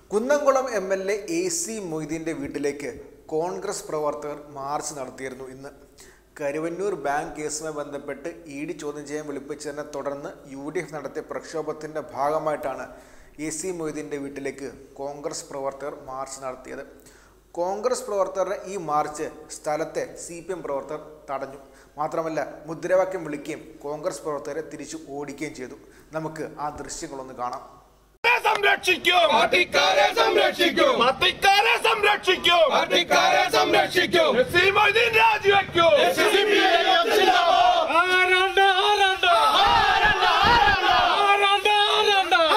Kunnamkulam M L A A C മൊയ്തീൻ്റെ വീട്ടിലേക്ക് കോൺഗ്രസ് പ്രവർത്തകർ മാർച്ച് നടത്തിയിരുന്നു ഇന്ന് കരുവന്നൂർ ബാങ്ക് കേസുമായി ബന്ധപ്പെട്ട് ഇ ഡി ചോദ്യം ചെയ്യാൻ വിളിപ്പിച്ചതിനെ തുടർന്ന് യു ഡി എഫ് നടത്തിയ പ്രക്ഷോഭത്തിൻ്റെ ഭാഗമായിട്ടാണ് എ സി മൊയ്തീൻ്റെ വീട്ടിലേക്ക് കോൺഗ്രസ് പ്രവർത്തകർ മാർച്ച് നടത്തിയത് കോൺഗ്രസ് പ്രവർത്തകരുടെ ഈ മാർച്ച് സ്ഥലത്തെ സി പി എം പ്രവർത്തകർ തടഞ്ഞു മാത്രമല്ല മുദ്രാവാക്യം വിളിക്കുകയും കോൺഗ്രസ് പ്രവർത്തകരെ തിരിച്ചു ഓടിക്കുകയും ചെയ്തു നമുക്ക് ആ ദൃശ്യങ്ങളൊന്ന് കാണാം സംരക്ഷിക്കും പാർട്ടിക്കാരെ സംരക്ഷിക്കും പാർട്ടിക്കാരെ സംരക്ഷിക്കും പാർട്ടിക്കാരെ സംരക്ഷിക്കും സീമോദീൻ രാജിവെക്കും ആരാണ്ട് ആരാണ്ട് ആരാണ്ട് ആരാണ്ട്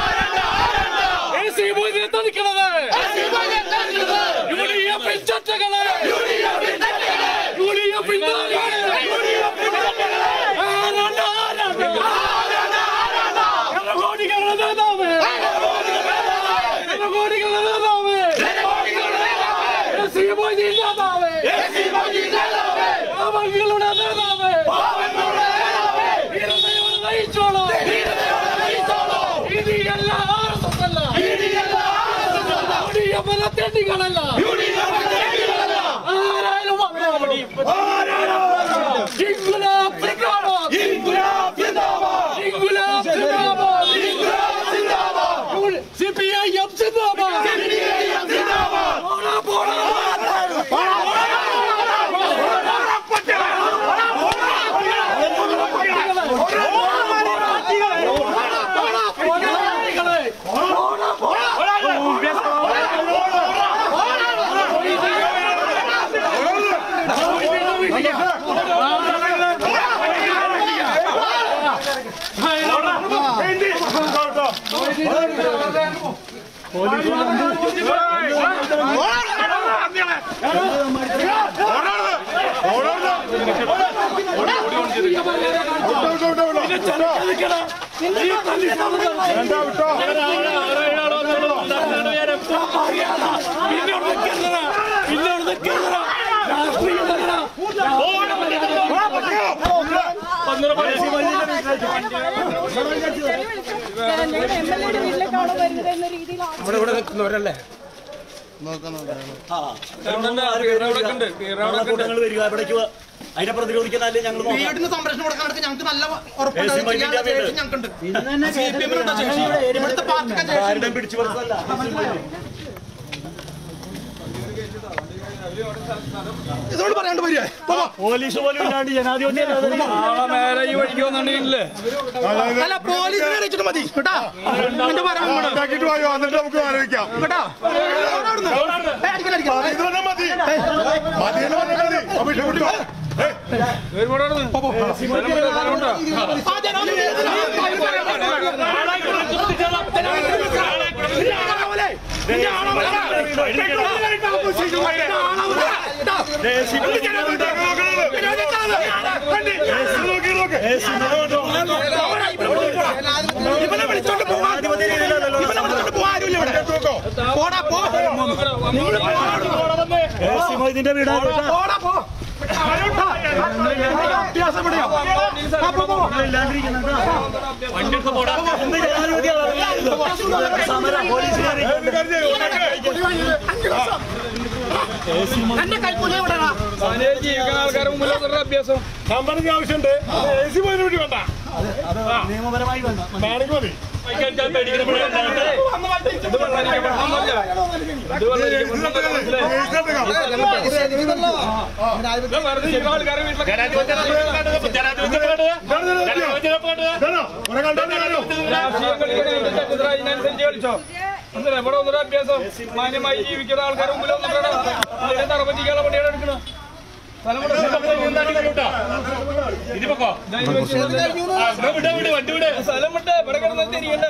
ഏ സീമോദീനെ തളിക്കണത് യു ഡി എഫ് ചട്ടകളെ യു ഡി എഫ് ആരാണ്ട് ആരാണ്ട് ജനകോടികളുടെ നേതാവ് ജനകോടികളുടെ നേതാവ് സീമോദീൻ നേതാവ് പാവങ്ങളുടെ നേതാവ് വീരതയോടെ നയിച്ചോളൂ ഇനിയല്ല RSS അല്ല. UDF അല്ല, തെണ്ടികളല്ല. ആരായാലും വന്നോളൂ. ഇൻകുലാബ് സിന്ദാബാദ്. ഇൻകുലാബ് സിന്ദാബാദ്. CPIM സിന്ദാബാദ്. പോടാ, പോടാ. എംഎൽഎയുടെ വീട്ടിലേക്കാണോ വരുന്നത് എന്ന രീതിയിലാണ് കൂട്ടങ്ങൾ വരിക ഇവിടേക്ക് വാ. അതിനെ പ്രതിരോധിക്കാനല്ലേ ഞങ്ങൾ നോക്കാം. വീടിന് സംരക്ഷണം കൊടുക്കാനൊക്കെ ഞങ്ങൾക്ക് നല്ല ഉറപ്പുണ്ട് ഏസി അത് ചെയ്യാനുള്ള മൈൻഡിന്റെ ശേഷി ഞങ്ങൾക്കുണ്ട് സി പി എമ്മിനുണ്ട് ശേഷി ഇവിടുത്തെ പാർട്ടിക്ക് ശേഷി ആരുടെയും പിടിച്ചു പറിച്ചതല്ല. ഇതോട് പറയാണ്ട് വരിക പോലീസ് പോലും ഇല്ലാണ്ട് ജനാധിപത്യം അല്ല പോലീസിനെ അറിയിച്ചിട്ട് മതി കേട്ടാ എന്റെ പറയാൻ ഉണ്ടാക്കിയിട്ട് പോയോ എന്നിട്ട് നമുക്ക് ആലോചിക്കാം കേട്ടാ പേടിക്കലടിക്കാം ഇത് പറഞ്ഞാൽ മതി മതി എന്ന് പറഞ്ഞാൽ മതി അപ്പൊ ഇഷ്ടപ്പെട്ടോ ആ ജനാധിപത്യം ഇവനെ വിളിച്ചോണ്ട് പോവാൻ ജനാധിപത്യ രീതിയിലല്ലല്ലോ ഇവനെ വിളിച്ചോണ്ട് പോവാൻ ആരുമില്ല ഇവിടെ പോടാ പോ ഏസി മൊയ്തീന്റെ വീടാ കേട്ടോ. പോടാ പോ അഭ്യാസം ഇവിടെയാ ആ, പോ, പോ. ഇല്ലാണ്ടിരിക്കുന്ന കേട്ടോ. എന്ത് ജനാധിപത്യം സമരം പോലീസുകാരെ എന്റെ കൈക്കൂലി എവിടെയാ സമ്പന്നക്ക് ആവശ്യമുണ്ട് എ സി പോയി വേണ്ടി വേണ്ട നിയമപരമായി വേണ്ട വേണമെങ്കിൽ മതി മാന്യമായി ജീവിക്കുന്ന ആൾക്കാർ മുമ്പിൽ വന്നിട്ടാണ് നിർബന്ധിക്കാനുള്ള പണിയാണ് എടുക്കണം സ്ഥലം വിട്ട് ഇവിടെ കിടന്ന് തിരിയണ്ടേ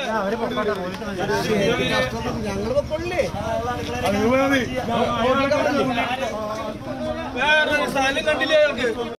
അത് മതി വേറെ സ്ഥലം കണ്ടില്ലേ അയാൾക്ക്